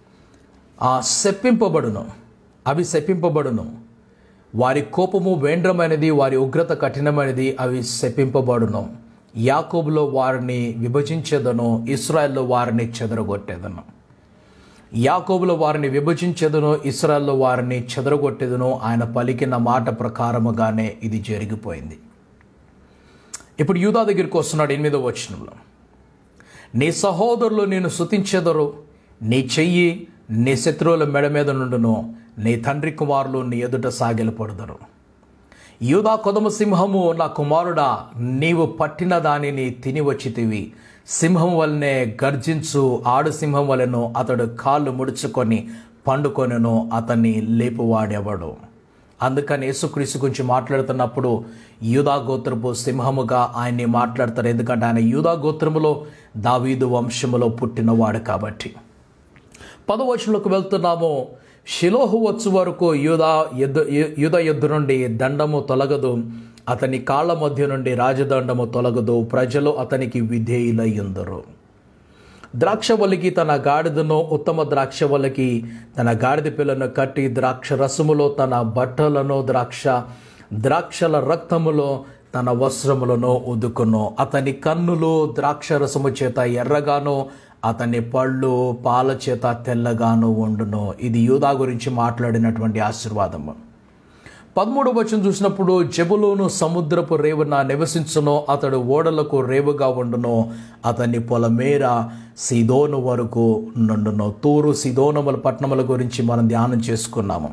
ఆ శప్పింపబడును అవి శప్పింపబడును వారి కోపము వేండ్రమైనది వారి ఉగ్రత కఠినమైనది అవి శపింపబడును యాకోబులో వారిని విభజించేదను ఇస్రాయల్లో వారిని చెదరగొట్టేదను యాకోబులో వారిని విభజించేదను ఇస్రాయల్లో వారిని చెదరగొట్టేదను ఆయన పలికిన మాట ప్రకారముగానే ఇది జరిగిపోయింది ఇప్పుడు యూదా దగ్గరికి వస్తున్నాడు ఎనిమిదో వచనంలో నీ సహోదరులు నేను శుతించెదరు నీ చెయ్యి నీ శత్రువుల మెడ మీద నుండును నీ తండ్రి కుమారులు నీ ఎదుట సాగిలపడుదరు యూదా కొదమ సింహము నా కుమారుడా నీవు పట్టిన దానిని తిని వచ్చితివి సింహం వలనే గర్జించు ఆడు సింహం వలెను అతడు కాళ్ళు ముడుచుకొని పండుకొనెను అతన్ని లేపువాడెవడు అందుకని యేసుక్రీస్తు గురించి మాట్లాడుతున్నప్పుడు యూదా గోత్రపు సింహముగా ఆయన్ని మాట్లాడతారు ఎందుకంటే ఆయన యూదా గోత్రములో దావీదు వంశములో పుట్టినవాడు కాబట్టి పదవచనంలోకి వెళ్తున్నాము షిలోహు వచ్చు వరకు యూదా యుద్ధ యుధ యుద్ధ నుండి దండము తొలగదు అతని కాళ్ళ మధ్య నుండి రాజదండము తొలగదు ప్రజలు అతనికి విధేయులయ్యుందరు ద్రాక్షవల్లికి తన గాడిదను ఉత్తమ ద్రాక్షవల్లికి తన గాడిద పిల్లను కట్టి ద్రాక్ష రసములో తన బట్టలను ద్రాక్ష ద్రాక్షల రక్తములో తన వస్త్రములను ఉదుకును అతని కన్నులు ద్రాక్ష రసము చేత ఎర్రగాను అతని పళ్ళు పాల చేత తెల్లగాను ఉండును ఇది యూదా గురించి మాట్లాడినటువంటి ఆశీర్వాదము పదమూడు వచనం చూసినప్పుడు జబులోను సముద్రపు రేవున నివసించును అతడు ఓడలకు రేవుగా ఉండును అతని పొలమేర సిదోను వరకు నుండును తూరు సిదోనముల పట్టణముల గురించి మనం ధ్యానం చేసుకున్నాము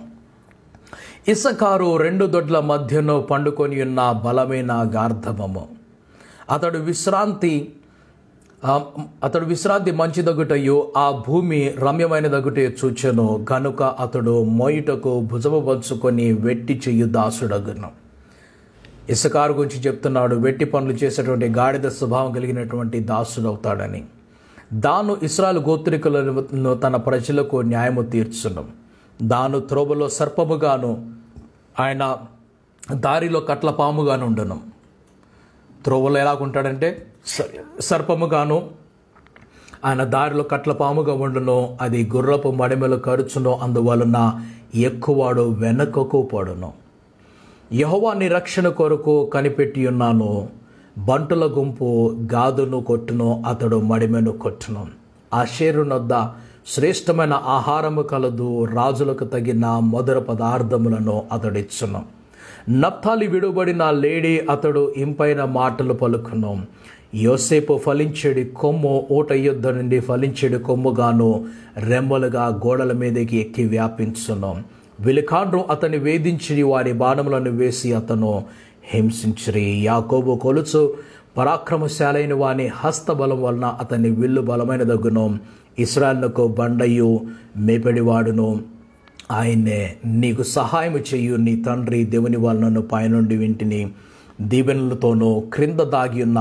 ఇసకారు రెండు దొడ్ల మధ్యను పండుకొని ఉన్న బలమైన గార్ధవము అతడు విశ్రాంతి ఆ, అతడు విశ్రాంతి మంచి దగుటయు ఆ భూమి రమ్యమైన దగుటే చూచెను గనుక అతడు మోయుటకు భుజము పంచుకొని వెట్టి చెయ్యు దాసుడగును ఇసకారు గురించి చెప్తున్నాడు వెట్టి పనులు చేసేటువంటి గాడిద స్వభావం కలిగినటువంటి దాసుడవుతాడని దాను ఇస్రాయల్ గోత్రికులను తన ప్రజలకు న్యాయము తీర్చును దాను త్రోవలో సర్పముగాను ఆయన దారిలో కట్ల పాముగాను ఉండను త్రోవలో ఎలాగుంటాడంటే స- సర్పముగాను ఆయన దారిలో కట్ల పాముగా ఉండును అది గుర్రపు మడిమెలు కరుచును అందువలన ఎక్కువాడు వెనకకు పడును యహోవా నీ రక్షణ కొరకు కనిపెట్టి ఉన్నాను బంటుల గుంపు గాదును కొట్టును అతడు మడిమెను కొట్టును ఆ షేరునొద్ద శ్రేష్టమైన ఆహారము కలదు రాజులకు తగిన మధుర పదార్థములను అతడిచ్చును నప్తాలి విడుబడిన లేడీ అతడు ఇంపైన మాటలు పలుకును యోసేపు ఫలించెడి కొమ్ము ఊట యుద్ధ నుండి ఫలించెడి కొమ్ముగాను రెమ్మలుగా గోడల మీదకి ఎక్కి వ్యాపించును విలికాండ్రు అతని వేధించి వారి బాణములను వేసి అతను హింసించిరి యాకోబు కొలుచు పరాక్రమశాలైన వాని హస్తబలం వలన అతని విల్లు బలమైన దగ్గును ఇస్రాయల్కు బండయు మేపడివాడును ఆయన్నే నీకు సహాయం చెయ్యు నీ తండ్రి దేవుని వలనను పైనుండి వింటిని దీవెనలతోనూ క్రింద దాగి ఉన్న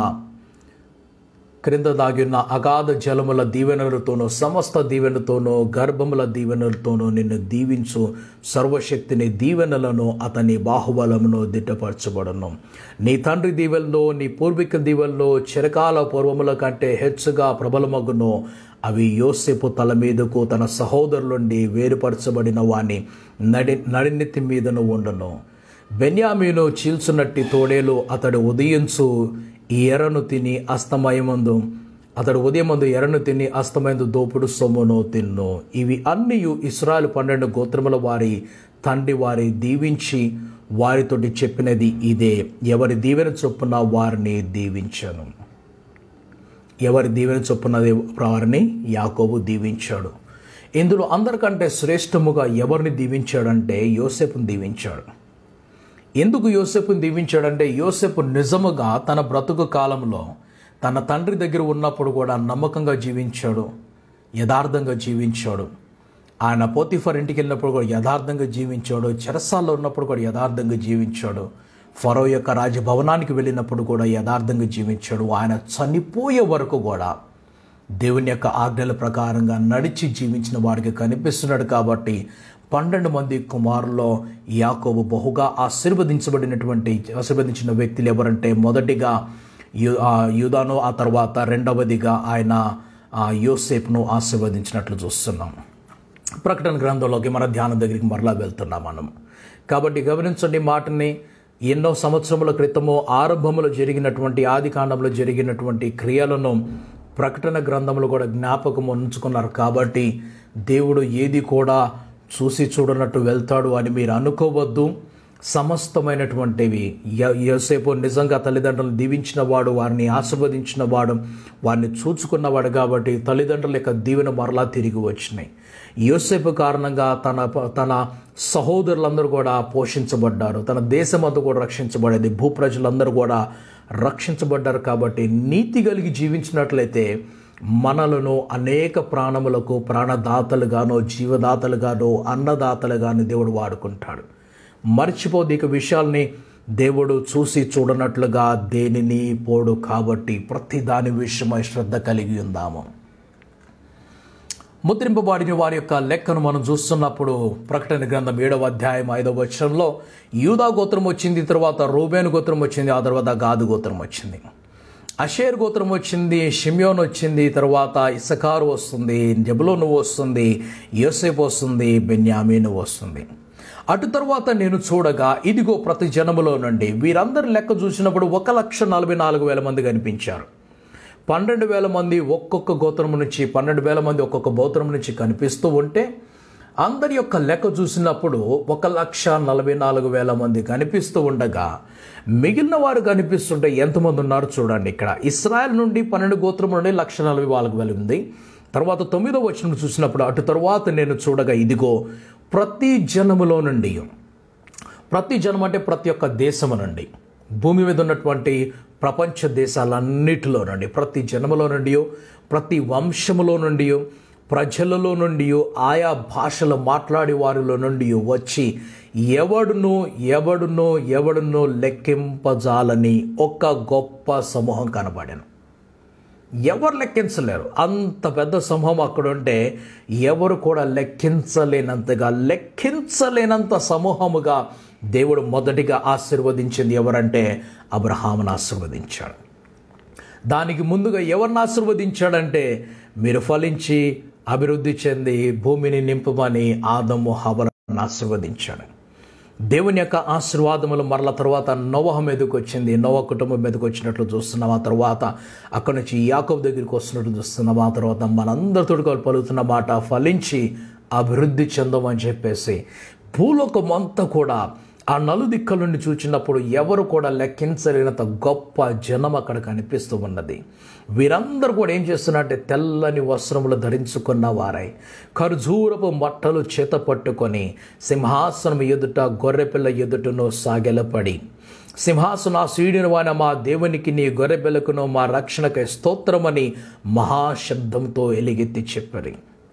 క్రింద దాగిన అగాధ జలముల దీవెనలతోనూ సమస్త దీవెనతోనూ గర్భముల దీవెనలతోనూ నిన్ను దీవించు సర్వశక్తిని దీవెనలను అతని బాహుబలమును దిట్టపరచబడను నీ తండ్రి దీవెనలో నీ పూర్వీక దీవెనలో చిరకాల పూర్వముల కంటే హెచ్చుగా ప్రబలమగును అవి యోసేపు తల మీదకు తన సహోదరులుండి వేరుపరచబడిన వాని నడి నడినెత్తి మీదను ఉండును బెన్యామీను చీల్చునట్టి తోడేలు అతడు ఉదయించు ఈ ఎర్రను తిని అస్తమయమందు అతడు ఉదయమందు ఎర్రను తిని అస్తమయందు దోపుడు సొమ్మును తిన్ను ఇవి అన్నీ ఇస్రాయల్ పన్నెండు గోత్రముల వారి తండ్రి వారి దీవించి వారితోటి చెప్పినది ఇదే ఎవరి దీవెన చొప్పున వారిని దీవించను ఎవరి దీవెన చొప్పునది వారిని యాకోబు దీవించాడు ఇందులో అందరికంటే శ్రేష్టముగా ఎవరిని దీవించాడంటే యోసేపుని దీవించాడు ఎందుకు యోసేపుని దీవించాడంటే యోసేపు నిజముగా తన బ్రతుకు కాలంలో తన తండ్రి దగ్గర ఉన్నప్పుడు కూడా నమ్మకంగా జీవించాడు యథార్థంగా జీవించాడు ఆయన పోతిఫర్ ఇంటికి వెళ్ళినప్పుడు కూడా యథార్థంగా జీవించాడు చెరసాల్లో ఉన్నప్పుడు కూడా యథార్థంగా జీవించాడు ఫరో యొక్క రాజభవనానికి వెళ్ళినప్పుడు కూడా యథార్థంగా జీవించాడు ఆయన చనిపోయే వరకు కూడా దేవుని యొక్క ఆజ్ఞల ప్రకారంగా నడిచి జీవించిన వారికి కనిపిస్తున్నాడు కాబట్టి పన్నెండు మంది కుమారుల్లో యాకోబు బహుగా ఆశీర్వదించబడినటువంటి ఆశీర్వదించిన వ్యక్తులు ఎవరంటే మొదటిగా యు ఆ యూదాను ఆ తర్వాత రెండవదిగా ఆయన ఆ యోసేపును ఆశీర్వదించినట్లు చూస్తున్నాం ప్రకటన గ్రంథంలోకి మన ధ్యానం దగ్గరికి మరలా వెళ్తున్నాం మనం కాబట్టి గమనించండి ఈ మాటని ఎన్నో సంవత్సరముల క్రితము ఆరంభంలో జరిగినటువంటి ఆది కాండంలో జరిగినటువంటి క్రియలను ప్రకటన గ్రంథంలో కూడా జ్ఞాపకం ఉంచుకున్నారు కాబట్టి దేవుడు ఏది కూడా చూసి చూడనట్టు వెళ్తాడు అని మీరు అనుకోవద్దు సమస్తమైనటువంటివి య- యోసేపు నిజంగా తల్లిదండ్రులను దీవించిన వాడు వారిని ఆశీర్వదించిన వాడు వారిని చూచుకున్నవాడు కాబట్టి తల్లిదండ్రుల యొక్క దీవెన మరలా తిరిగి వచ్చినాయి యోసేపు కారణంగా తన తన సహోదరులందరూ కూడా పోషించబడ్డారు తన దేశం అంతా కూడా రక్షించబడేది భూప్రజలందరూ కూడా రక్షించబడ్డారు కాబట్టి నీతి కలిగి జీవించినట్లయితే మనలను అనేక ప్రాణములకు ప్రాణదాతలుగానో జీవదాతలుగానో అన్నదాతలుగానో దేవుడు వాడుకుంటాడు మర్చిపోదు ఇక విషయాల్ని దేవుడు చూసి చూడనట్లుగా దేనిని పోడు కాబట్టి ప్రతి దాని విషయమై శ్రద్ధ కలిగి ఉందాము ముద్రింపబడిన వారి యొక్క లెక్కను మనం చూస్తున్నప్పుడు ప్రకటన గ్రంథం ఏడవ అధ్యాయం ఐదవ వచనంలో యూదా గోత్రం వచ్చింది తర్వాత రూబేను గోత్రం వచ్చింది ఆ తర్వాత గాదు గోత్రం వచ్చింది అషేర్ గోత్రం వచ్చింది షిమ్యోన్ వచ్చింది తర్వాత ఇసకారు వస్తుంది జబులోను వస్తుంది యోసేపు వస్తుంది బెన్యామీను వస్తుంది అటు తర్వాత నేను చూడగా ఇదిగో ప్రతి జనములో నుండి వీరందరి లెక్క చూసినప్పుడు ఒక లక్ష నలభై నాలుగు వేల మంది కనిపించారు పన్నెండు వేల మంది ఒక్కొక్క గోత్రం నుంచి పన్నెండు వేల మంది ఒక్కొక్క గోత్రం నుంచి కనిపిస్తూ ఉంటే అందరి యొక్క లెక్క చూసినప్పుడు ఒక లక్ష నలభై నాలుగు వేల మంది కనిపిస్తూ ఉండగా మిగిలిన వారు కనిపిస్తుంటే ఎంతమంది ఉన్నారు చూడండి ఇక్కడ ఇస్రాయల్ నుండి పన్నెండు గోత్రం నుండి లక్ష నలభై నాలుగు వేలు ఉంది తర్వాత తొమ్మిదో వచనం చూసినప్పుడు అటు తర్వాత నేను చూడగా ఇదిగో ప్రతి జనములో నుండి ప్రతి జనం అంటే ప్రతి ఒక్క దేశము నుండి భూమి మీద ఉన్నటువంటి ప్రపంచ దేశాలన్నిటిలో నుండి ప్రతి జన్మలో నుండి ప్రతి వంశములో నుండి ప్రజలలో నుండి ఆయా భాషలు మాట్లాడే వారిలో నుండి వచ్చి ఎవడును ఎవడునో ఎవడునో లెక్కింపజాలని ఒక గొప్ప సమూహం కనబడాను ఎవరు లెక్కించలేరు అంత పెద్ద సమూహం అక్కడ ఉంటే ఎవరు కూడా లెక్కించలేనంతగా లెక్కించలేనంత సమూహముగా దేవుడు మొదటిగా ఆశీర్వదించింది ఎవరంటే అబ్రహామును ఆశీర్వదించాడు దానికి ముందుగా ఎవరిని ఆశీర్వదించాడంటే మీరు ఫలించి అభివృద్ధి చెంది భూమిని నింపమని ఆదము హవరను ఆశీర్వదించాడు దేవుని యొక్క ఆశీర్వాదములు మరల తర్వాత నోవహ మీదకి వచ్చింది నోవ కుటుంబం మీదకి వచ్చినట్లు చూస్తున్నాం ఆ తర్వాత అక్కడి నుంచి యాకబ్ దగ్గరికి వస్తున్నట్లు చూస్తున్నాం ఆ తర్వాత మనందరితో పలుకుతున్న మాట ఫలించి అభివృద్ధి చెందమని చెప్పేసి భూలోకం అంతా కూడా ఆ నలుదిక్కల నుండి చూచినప్పుడు ఎవరు కూడా లెక్కించలేనంత గొప్ప జనం అక్కడ కనిపిస్తూ ఉన్నది వీరందరూ కూడా ఏం చేస్తున్నారంటే తెల్లని వస్త్రములు ధరించుకున్న వారై ఖర్జూరపు మట్టలు చేత పట్టుకొని సింహాసనం ఎదుట గొర్రెపిల్ల ఎదుటను సాగెలపడి సింహాసనాసీడిన వాన మా దేవునికి నీ గొర్రెపిల్లకును మా రక్షణకై స్తోత్రమని మహాశబ్దంతో ఎలిగెత్తి చెప్పారు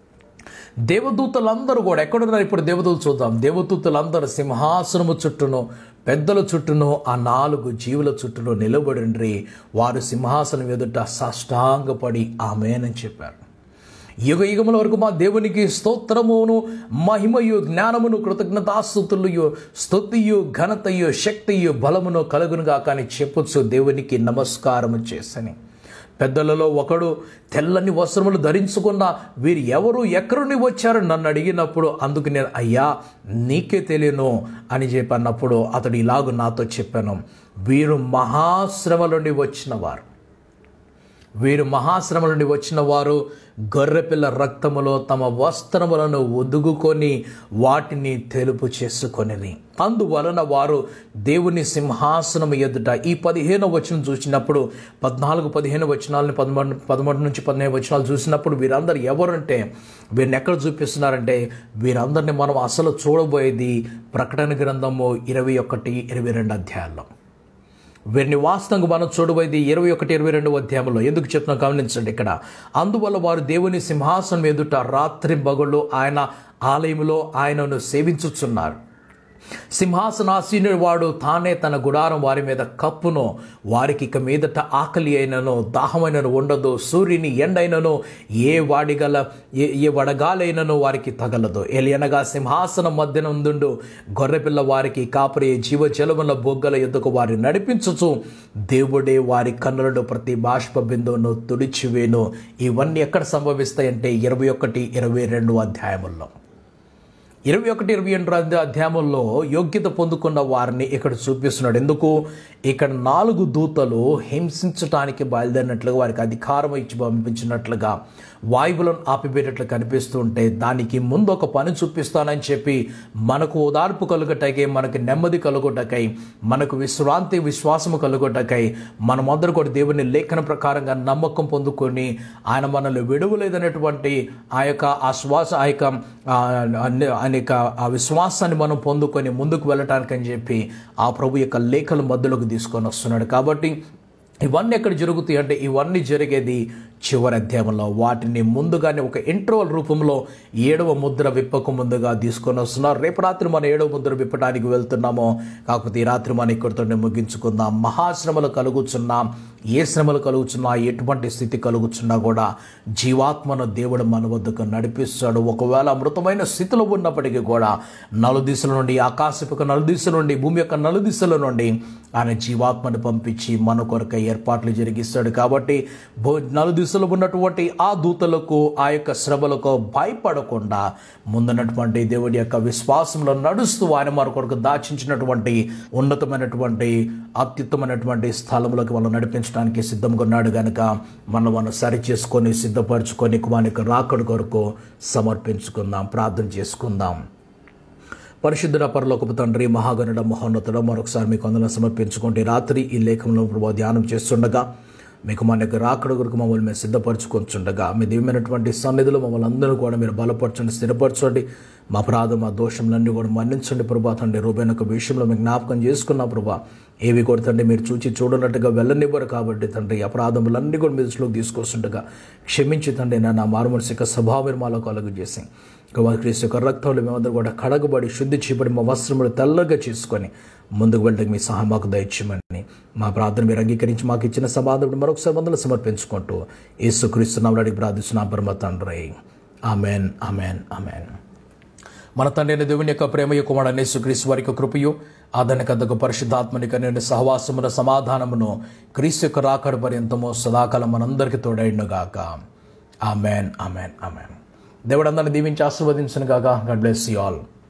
దేవదూతలందరూ కూడా ఎక్కడున్నారు ఇప్పుడు దేవదూతలు చూద్దాం దేవదూతలందరూ సింహాసనము చుట్టూను పెద్దల చుట్టూను ఆ నాలుగు జీవుల చుట్టూను నిలబడిండ్రి వారు సింహాసనం ఎదుట సాష్టాంగపడి ఆమెనని చెప్పారు యుగ యుగముల వరకు మా దేవునికి స్తోత్రమును మహిమయు జ్ఞానమును కృతజ్ఞతాస్థుతులు స్తుతియు ఘనతయు శక్తియు బలమును కలుగునుగా కానీ చెప్పొచ్చు దేవునికి నమస్కారము చేసని పెద్దలలో ఒకడు తెల్లని వస్త్రములు ధరించుకున్న వీరు ఎవరు ఎక్కడి నుండి వచ్చారు నన్ను అడిగినప్పుడు అందుకు నేను అయ్యా నీకే తెలియను అని చెప్పి అన్నప్పుడు అతడు ఇలాగ నాతో చెప్పాను వీరు మహాశ్రమ నుండి వచ్చిన వారు వీరు మహాశ్రమ నుండి వచ్చిన వారు గొర్రెపిల్ల రక్తములో తమ వస్త్రములను ఒదుగుకొని వాటిని తెలుపు చేసుకొనిది అందువలన వారు దేవుని సింహాసనం ఎదుట ఈ పదిహేను వచనం చూసినప్పుడు పద్నాలుగు పదిహేను వచనాలని పదమూడు పదమూడు నుంచి పదిహేను వచనాలు చూసినప్పుడు వీరందరూ ఎవరంటే వీరిని ఎక్కడ చూపిస్తున్నారంటే వీరందరిని మనం అసలు చూడబోయేది ప్రకటన గ్రంథము ఇరవై ఒకటి ఇరవై రెండు అధ్యాయాల్లో వీరిని వాస్తవంగా మనం చూడబోయేది ఇరవై ఒకటి ఇరవై రెండు అధ్యాయంలో ఎందుకు చెప్తున్నా గమనించండి ఇక్కడ అందువల్ల వారు దేవుని సింహాసనం ఎదుట రాత్రి బగుళ్ళు ఆయన ఆలయంలో ఆయనను సేవించుచున్నారు సింహాసనాసీనుడు వాడు తానే తన గుడారం వారి మీద కప్పును వారికి ఇక మీదట ఆకలి అయినను దాహమైనను ఉండదు సూర్యుని ఎండైనను ఏ వాడిగల ఏ ఏ వడగాలైనను వారికి తగలదు ఎలియనగా సింహాసనం మధ్యన ఉందుండు గొర్రెపిల్ల వారికి కాపరి జీవజలముల బొగ్గల ఎద్దుకు వారి నడిపించుచు దేవుడే వారి కన్నులను ప్రతి బాష్ప బిందువును తుడిచివేను ఇవన్నీ ఎక్కడ సంభవిస్తాయంటే ఇరవై ఒకటి ఇరవై రెండు అధ్యాయముల్లో ఇరవై ఒకటి ఇరవై రెండు అధ్యాయంలో యోగ్యత పొందుకున్న వారిని ఇక్కడ చూపిస్తున్నాడు ఎందుకు ఇక్కడ నాలుగు దూతలు హింసించటానికి బయలుదేరినట్లుగా వారికి అధికారం ఇచ్చి పంపించినట్లుగా వాయువులను ఆపిపెట్టేట్లు కనిపిస్తుంటే దానికి ముందు ఒక పని చూపిస్తానని చెప్పి మనకు ఓదార్పు కలుగుటకై మనకు నెమ్మది కలుగుటకై మనకు విశ్రాంతి విశ్వాసము కలుగుటకై మనమందరూ కూడా దేవుని లేఖన ప్రకారంగా నమ్మకం పొందుకొని ఆయన మనల్ని విడువలేదనేటువంటి ఆ యొక్క ఆ శ్వాస ఆ యొక్క ఆ, ఆయన యొక్క ఆ విశ్వాసాన్ని మనం పొందుకొని ముందుకు వెళ్ళటానికని చెప్పి ఆ ప్రభు యొక్క లేఖలు మధ్యలోకి తీసుకొని వస్తున్నాడు కాబట్టి ఇవన్నీ ఎక్కడ జరుగుతాయి అంటే ఇవన్నీ జరిగేది చివరి అధ్యాయంలో వాటిని ముందుగానే ఒక ఇంటర్వల్ రూపంలో ఏడవ ముద్ర విప్పకు ముందుగా తీసుకొని వస్తున్నారు రేపు రాత్రి మనం ఏడవ ముద్ర విప్పడానికి వెళ్తున్నామో కాకపోతే ఈ రాత్రి మనం ఇక్కడితోనే ముగించుకుందాం మహాశ్రమలు కలుగుచున్నాం ఏ శ్రమలు కలుగుచున్నా ఎటువంటి స్థితి కలుగుచున్నా కూడా జీవాత్మను దేవుడు మన వద్దకు నడిపిస్తాడు ఒకవేళ మృతమైన స్థితిలో ఉన్నప్పటికీ కూడా నలుదిశల నుండి ఆకాశపు యొక్క నలుదిశల నుండి భూమి యొక్క నలుదిశల నుండి ఆయన జీవాత్మను పంపించి మన కొరకు ఏర్పాట్లు జరిగిస్తాడు కాబట్టి భూ నలుదిశలో ఉన్నటువంటి ఆ దూతలకు ఆ యొక్క శ్రమలకు భయపడకుండా ముందున్నటువంటి దేవుడి యొక్క విశ్వాసంలో నడుస్తూ ఆయన మన కొరకు దాచించినటువంటి ఉన్నతమైనటువంటి అత్యుత్తమైనటువంటి స్థలములకు మనం నడిపించడానికి సిద్ధంగా ఉన్నాడు కనుక మనం మనం సరి చేసుకొని సిద్ధపరచుకొని మనకి రాకడు కొరకు సమర్పించుకుందాం ప్రార్థన చేసుకుందాం పరిశుద్ధుడ పరలోకపు తండ్రి మహాగణుడ మహోన్నతుడ మరొకసారి మీకు అందరం సమర్పించుకుంటే రాత్రి ఈ లేఖంలో ప్రభావ ధ్యానం చేస్తుండగా మీకు మన యొక్క రాకడ కొరకు మమ్మల్ని మేము సిద్ధపరచుకుంటుండగా మీ దివ్యమైనటువంటి సన్నిధిలో మమ్మల్ని అందరూ కూడా మీరు బలపరచండి స్థిరపరచండి మా అపరాధం మా దోషంలన్నీ కూడా మన్నించండి ప్రభా తండ్రి రూపైన ఒక విషయంలో మీకు జ్ఞాపకం చేసుకున్నా ప్రభా ఏవి కూడా తండ్రి మీరు చూచి చూడనట్టుగా వెళ్ళనివ్వరు కాబట్టి తండ్రి అపరాధములన్నీ కూడా మీ దృష్టిలోకి తీసుకొస్తుండగా క్షమించి తండ్రి నా నా మారుమనసిక స్వభావం మాలో కలుగు చేసి క్రీస్తు యొక్క రక్తంలో మేమందరూ కూడా కడగబడి శుద్ధి చేయబడి మా వస్త్రములు తెల్లగా చేసుకొని ముందుకు వెళ్ళడానికి మీ సహా మాకు దయచేయమని మా ప్రార్థన మీరు అంగీకరించి మాకు ఇచ్చిన సమాధానం మరొకసారి వందలు సమర్పించుకుంటూ యేసు క్రీస్తునామని అడిగి ప్రార్థిస్తున్నాం పరమ తండ్రి ఆమెన్ ఆమెన్ ఆమెన్ మన తండ్రి దేవుని యొక్క ప్రేమ యొక్క కుమారుడు యేసుక్రీస్తు వారి యొక్క కృపయు ఆదరణకద్దకు పరిశుద్ధాత్మని కన్నా సహవాసమున సమాధానమును క్రీస్తు యొక్క రాకడ పర్యంతము సదాకాలం మనందరికీ తోడైండుగాక ఆమెన్ ఆమెన్ ఆమెన్ దేవుడు అందరిని దీవించి ఆశీర్వదించను గాక గాడ్ బ్లెస్ యూ ఆల్